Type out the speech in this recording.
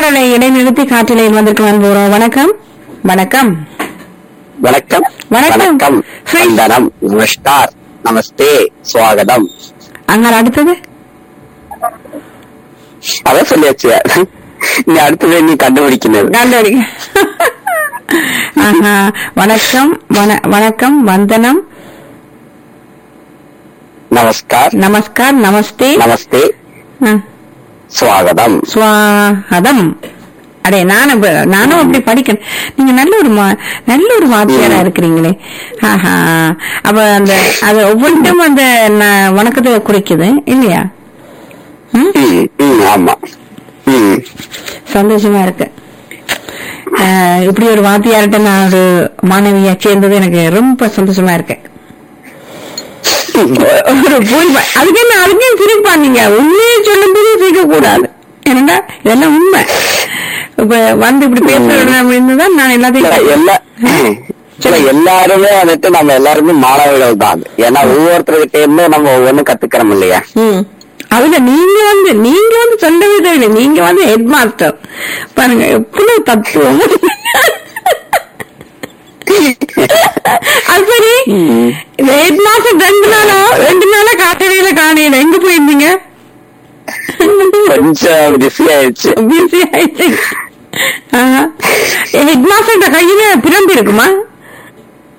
பாடலை இடைநிறுத்தி காற்றிலையில் வந்திருக்கலாம் போறோம் வணக்கம் வணக்கம் வணக்கம் வணக்கம். வணக்கம் ஹை. வந்தனம் நமஸ்கார் நமஸ்தே சுவாகதம் அங்க அடுத்தது அதான் சொல்லியாச்சு நீ அடுத்தது நீ கண்டுபிடிக்கணும் கண்டுபிடிங்க ஆஹா. வணக்கம் வண- வணக்கம் வந்தனம் நமஸ்கார் நமஸ்கார் நமஸ்தே நமஸ்தே ஆ. சுவாகதம் சுவாகதம் அடே நானும் இப்ப- நானும் அப்படி படிக்கணும் நீங்க நல்ல ஒரு மா- நல்ல ஒரு வாத்தியாரா இருக்கிறீங்களே ஆஹா அப்ப அந்த அது ஒவ்வொன்றும் அந்த ந- வணக்கத்தை குறிக்குது இல்லையா ம்? ம், ம், ஆமா ம். சந்தோஷமா இருக்கு ஆஹ், இப்படி ஒரு வாத்தியார்கிட்ட நான் ஒரு மாணவியா சேர்ந்தது எனக்கு ரொம்ப சந்தோஷமா இருக்கு ஒரு போய் பா- அதுக்கு என்ன அதுக்கு சிரிப்பா நீங்க உண்மையை சொல்லும் போது சிரிக்க கூடாது என்னடா இதெல்லாம் உண்மை இப்ப வந்து இப்படி பேசுறது அப்படின்னு நான் இல்ல, எல்லாத்தையும் எல்லா இல்ல, எல்லாருமே வந்துட்டு நம்ம எல்லாருமே மாணவர்கள் தான் ஏன்னா ஒவ்வொருத்தர்கிட்ட இருந்து நம்ம ஒவ்வொன்றும் கத்துக்கிறோம் இல்லையா ம். அதுல நீங்க வந்து நீங்க வந்து சொல்லவே தேவையில்லை நீங்க வந்து ஹெட் மாஸ்டர் பாருங்க எவ்வளவு தத்துவம் அது சரி இந்த ஹெட் மாஸ்டர் ரெண்டு நாளா ரெண்டு நாளா காட்டறையில காணையில எங்க போயிருந்தீங்க கொஞ்சம் பிஸி ஆயிடுச்சு பிஸி ஆயிடுச்சு ஹெட் மாஸ்டர் கையில பிரம்பு இருக்குமா